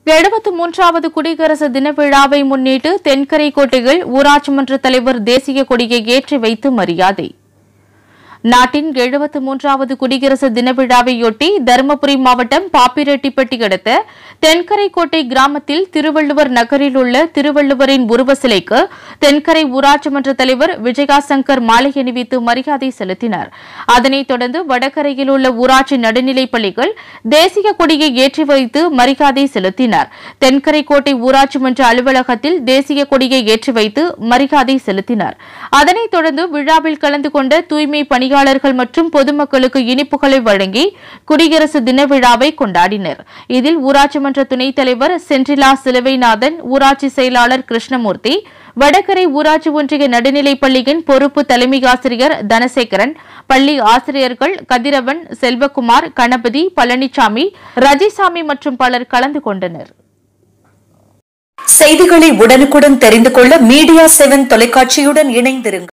எழுபத்து மூன்றாவது குடியரசு தின விழாவை முன்னிட்டு தென்கரை கோட்டையில் ஊராட்சி மன்ற தலைவர் தேசிய கொடியை ஏற்றி வைத்து மரியாதை நாட்டின் எழுபத்து மூன்றாவது குடியரசு தின விழாவையொட்டி தருமபுரி மாவட்டம் பாப்பிரெட்டிப்பட்டி அடுத்த தென்கரைக்கோட்டை கிராமத்தில் திருவள்ளுவர் நகரில் உள்ள திருவள்ளுவரின் உருவ சிலைக்கு தென்கரை ஊராட்சி மன்ற தலைவர் விஜயா சங்கர் மாலை அணிவித்து மரியாதை செலுத்தினார் அதனைத் தொடர்ந்து வடகரையில் உள்ள ஊராட்சி நடுநிலைப் பள்ளிகள் தேசிய கொடியை ஏற்றி வைத்து மரியாதை செலுத்தினார் தென்கரைக்கோட்டை ஊராட்சி மன்ற அலுவலகத்தில் தேசிய கொடியை ஏற்றி வைத்து மரியாதை செலுத்தினார் அதனைத் தொடர்ந்து விழாவில் கலந்து கொண்ட தூய்மை பணியாளர்கள் மற்றும் பொதுமக்களுக்கு இனிப்புகளை வழங்கி குடியரசு தின விழாவை கொண்டாடினர் இதில் ஊராட்சி மன்ற துணைத் தலைவர் சென்றிலா சிலுவைநாதன் ஊராட்சி செயலாளர் கிருஷ்ணமூர்த்தி வடகரை ஊராட்சி ஒன்றிய நடுநிலைப் பள்ளியின் பொறுப்பு தலைமை ஆசிரியர் தனசேகரன் பள்ளி ஆசிரியர்கள் கதிரவன் செல்வகுமார் கணபதி பழனிசாமி ரஜிசாமி மற்றும் பலர் கலந்து கொண்டனர் செய்திகளை உடனுக்குடன் தெரிந்து கொள்ள மீடியா செவன் தொலைக்காட்சியுடன் இணைந்திருங்கள்